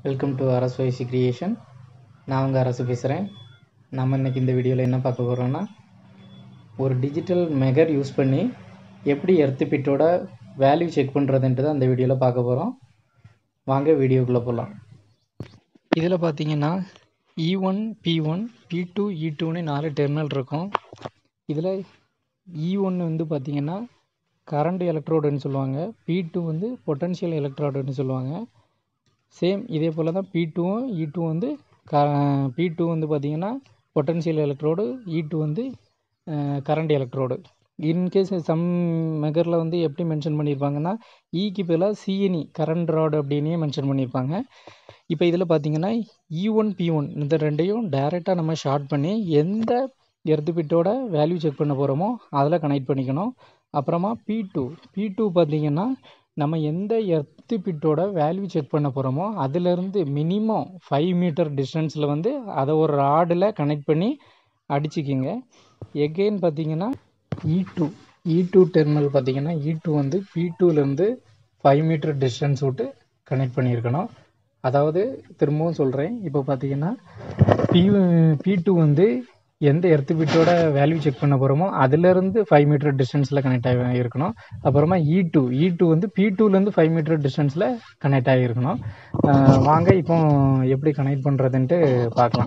welcome to அரசு வைசி creation நான் உங்கள் அரசு பேசுகிறேன் நம்ம இன்னைக்கு இந்த வீடியோவில் என்ன பார்க்க போகிறோம்னா ஒரு டிஜிட்டல் மெகர் யூஸ் பண்ணி எப்படி எர்த்து பிட்டோட வேல்யூ செக் பண்ணுறதுன்ட்டு தான் இந்த வீடியோவில் பார்க்க போகிறோம் வாங்க வீடியோக்குள்ளே போகலாம் இதில் பார்த்தீங்கன்னா E one P one P two E டூன்னு நாலு டெர்மினல் இருக்கும் இதில் இ ஒன்று வந்து பார்த்தீங்கன்னா கரண்ட் எலக்ட்ரோடுன்னு சொல்லுவாங்க பி டூ வந்து பொட்டன்ஷியல் எலக்ட்ரோடுன்னு சொல்லுவாங்க சேம் இதே போல் தான் பி டூவும் இ டூ வந்து க பி டூ வந்து பார்த்திங்கன்னா பொட்டன்ஷியல் எலக்ட்ரோடு இ டூ வந்து கரண்ட் எலக்ட்ரோடு இன்கேஸ் சம் மெகரில் வந்து எப்படி மென்ஷன் பண்ணியிருப்பாங்கன்னா இக்கு பதிலாக சிஎன்இ கரண்ட் ராடு அப்படின்னே மென்ஷன் பண்ணியிருப்பாங்க இப்போ இதில் பார்த்தீங்கன்னா இ ஒன் பி ஒன் இந்த ரெண்டையும் டைரெக்டாக நம்ம ஷார்ட் பண்ணி எந்த எர்த்து பிட்டோட வேல்யூ செக் பண்ண போகிறோமோ அதில் கனெக்ட் பண்ணிக்கணும் அப்புறமா பி டூ பி டூ பார்த்தீங்கன்னா நம்ம எந்த எர்த்து பிட்டோட வேல்யூ செக் பண்ண போகிறோமோ அதிலிருந்து மினிமம் ஃபைவ் மீட்டர் டிஸ்டன்ஸில் வந்து அதை ஒரு ராடில் கனெக்ட் பண்ணி அடிச்சுக்கிங்க எகெயின் பார்த்தீங்கன்னா E two E two terminal பார்த்தீங்கன்னா இ டூ வந்து பி டூலேருந்து ஃபைவ் மீட்டர் டிஸ்டன்ஸ் விட்டு கனெக்ட் பண்ணியிருக்கணும் அதாவது திரும்பவும் சொல்கிறேன் இப்போ பார்த்தீங்கன்னா பி பி டூ வந்து எந்த எர்த்து பிட்டோட வேல்யூ செக் பண்ண போகிறோமோ அதுலேருந்து ஃபைவ் மீட்டர் டிஸ்டன்ஸில் கனெக்ட் ஆகி இருக்கணும் அப்புறமா இ டூ இ டூ வந்து பி டூலேருந்து ஃபைவ் மீட்டர் டிஸ்டன்ஸில் கனெக்ட் ஆகிருக்கணும் வாங்க இப்போ எப்படி கனெக்ட் பண்ணுறதுன்ட்டு பார்க்கலாம்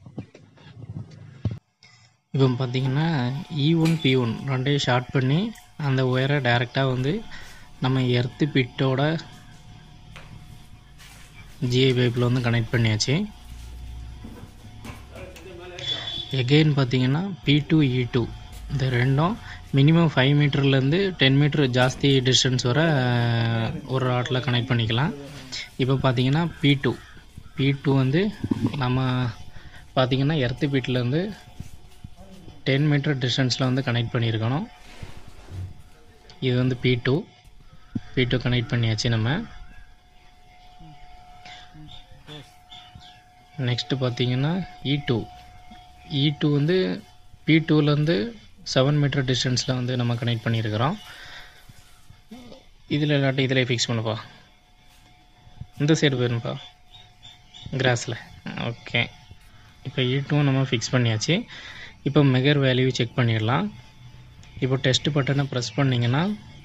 இப்போ பார்த்தீங்கன்னா இ ஒன் பி ஒன் ரெண்டையும் ஷார்ட் பண்ணி அந்த ஒயரை டைரெக்டாக வந்து நம்ம எர்த்து பிட்டோட ஜிஐ பைப்பில் வந்து கனெக்ட் பண்ணியாச்சு எகெயின் பார்த்தீங்கன்னா பி டூ இ டூ இந்த ரெண்டும் மினிமம் ஃபைவ் மீட்டர்லேருந்து டென் மீட்டர் ஜாஸ்தி டிஸ்டன்ஸ் வர ஒரு ராட்டில் கனெக்ட் பண்ணிக்கலாம் இப்போ பார்த்தீங்கன்னா பி டூ பி டூ வந்து நம்ம பார்த்தீங்கன்னா எர்த்து பீட்லேருந்து டென் மீட்டர் டிஸ்டன்ஸில் வந்து கனெக்ட் பண்ணியிருக்கணும் இது வந்து P two P two connect பண்ணியாச்சு நம்ம நெக்ஸ்ட்டு பார்த்தீங்கன்னா இ டூ இ டூ வந்து பி டூலேருந்து செவன் மீட்டர் டிஸ்டன்ஸில் வந்து நம்ம கனெக்ட் பண்ணியிருக்கிறோம் இதில் இல்லாட்டி இதில் ஃபிக்ஸ் பண்ணுப்பா இந்த சைடு போயிருப்பா கிராஸில் ஓகே இப்போ இ டூவும் நம்ம ஃபிக்ஸ் பண்ணியாச்சு இப்போ மெகர் வேல்யூ செக் பண்ணிடலாம் இப்போ டெஸ்ட் பட்டனை ப்ரெஸ் பண்ணிங்கன்னா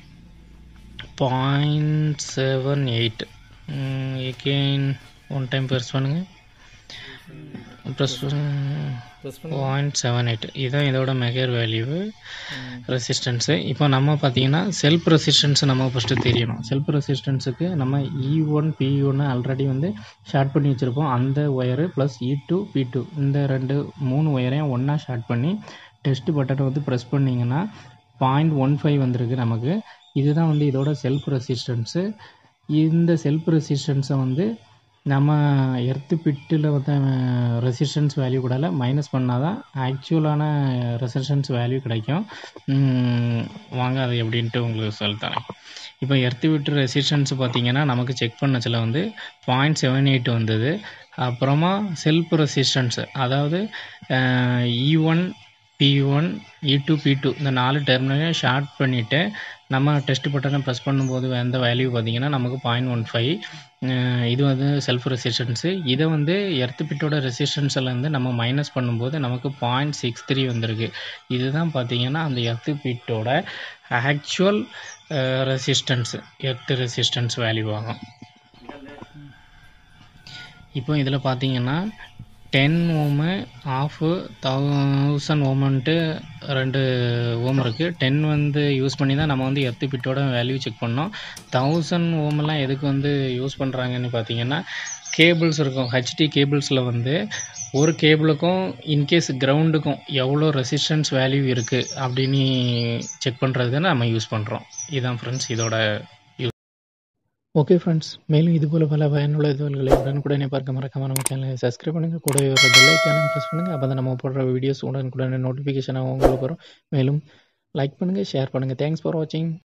point seven eight again one time press பண்ணுங்கள் ப்ளஸ் பாயிண்ட் செவன் எயிட் இதுதான் இதோட மெகர் வேல்யூ ரெசிஸ்டன்ஸு இப்போ நம்ம பார்த்தீங்கன்னா செல்ஃப் ரெசிஸ்டன்ஸ் நம்ம ஃபஸ்ட்டு தெரியணும் செல்ஃப் ரெசிஸ்டன்ஸுக்கு நம்ம இ ஒன் பி ஒன்று ஆல்ரெடி வந்து ஷார்ட் பண்ணி வச்சுருப்போம் அந்த wire plus E two P two இந்த ரெண்டு மூணு ஒயரையும் ஒன்றா ஷார்ட் பண்ணி டெஸ்ட் பட்டனை வந்து ப்ரெஸ் பண்ணிங்கன்னா பாயிண்ட் ஒன் ஃபைவ் வந்திருக்கு நமக்கு இதுதான் வந்து இதோட செல்ஃப் ரெசிஸ்டன்ஸு இந்த செல்ஃப் ரெசிஸ்டன்ஸை வந்து நம்ம எர்த்து பிட்டில் வந்து ரெசிஸ்டன்ஸ் வேல்யூ கூடால மைனஸ் பண்ணால் தான் ஆக்சுவலான ரெசிஸ்டன்ஸ் வேல்யூ கிடைக்கும் வாங்க அது எப்படின்ட்டு உங்களுக்கு சொல்லித்தரேன் இப்போ எர்த்து விட்டு ரெசிஸ்டன்ஸ் பார்த்தீங்கன்னா நமக்கு செக் பண்ணச்சில் வந்து பாயிண்ட் செவன் எயிட் வந்தது அப்புறமா செல்ஃப் ரெசிஸ்டன்ஸ் அதாவது E one P one E two P two இந்த நாலு டெர்மினலையும் ஷார்ட் பண்ணிவிட்டு நம்ம டெஸ்ட் பட்டனை ப்ரெஸ் பண்ணும்போது எந்த வேல்யூ பார்த்தீங்கன்னா நமக்கு பாயிண்ட் ஒன் ஃபைவ் இது வந்து செல்ஃப் ரெசிஸ்டன்ஸு இதை வந்து எர்த்து பிட்டோட ரெசிஸ்டன்ஸில் வந்து நம்ம மைனஸ் பண்ணும்போது நமக்கு பாயிண்ட் சிக்ஸ் த்ரீ வந்திருக்கு இதுதான் பார்த்தீங்கன்னா அந்த எர்த்து பிட்டோட actual resistance earth resistance value ஆகும் இப்போ இதில் பார்த்தீங்கன்னா டென் ஓமு ஆஃபு தௌசண்ட் ஓமன்ட்டு ரெண்டு ஓம் இருக்குது டென் வந்து யூஸ் பண்ணி தான் நம்ம வந்து எர்த்து பிட்டோட வேல்யூ செக் பண்ணோம் தௌசண்ட் ஓமெல்லாம் எதுக்கு வந்து யூஸ் பண்ணுறாங்கன்னு பார்த்தீங்கன்னா கேபிள்ஸ் இருக்கும் ஹெச்டி கேபிள்ஸில் வந்து ஒரு கேபிளுக்கும் இன்கேஸ் கிரவுண்டுக்கும் எவ்வளோ ரெசிஸ்டன்ஸ் வேல்யூ இருக்குது அப்படின்னு செக் பண்ணுறதுக்கு நம்ம யூஸ் பண்ணுறோம் இதுதான் ஃப்ரெண்ட்ஸ் இதோட ஓகே ஃப்ரெண்ட்ஸ் மேலும் இது போல் பல பயனுள்ள தகவல்களை உடனுக்குடனே பார்க்க மறக்காம நம்ம சேனலை சப்ஸ்கிரைப் பண்ணுங்கள் கூட ஒரு பெல் ஐக்கானும் ப்ரெஸ் பண்ணுங்கள் அப்போ தான் நம்ம போடுற வீடியோஸ் உடனுக்குடனே நோட்டிஃபிகேஷனாக உங்களுக்கு வரும் மேலும் லைக் பண்ணுங்கள் ஷேர் பண்ணுங்கள் தேங்க்ஸ் ஃபார் வாட்சிங்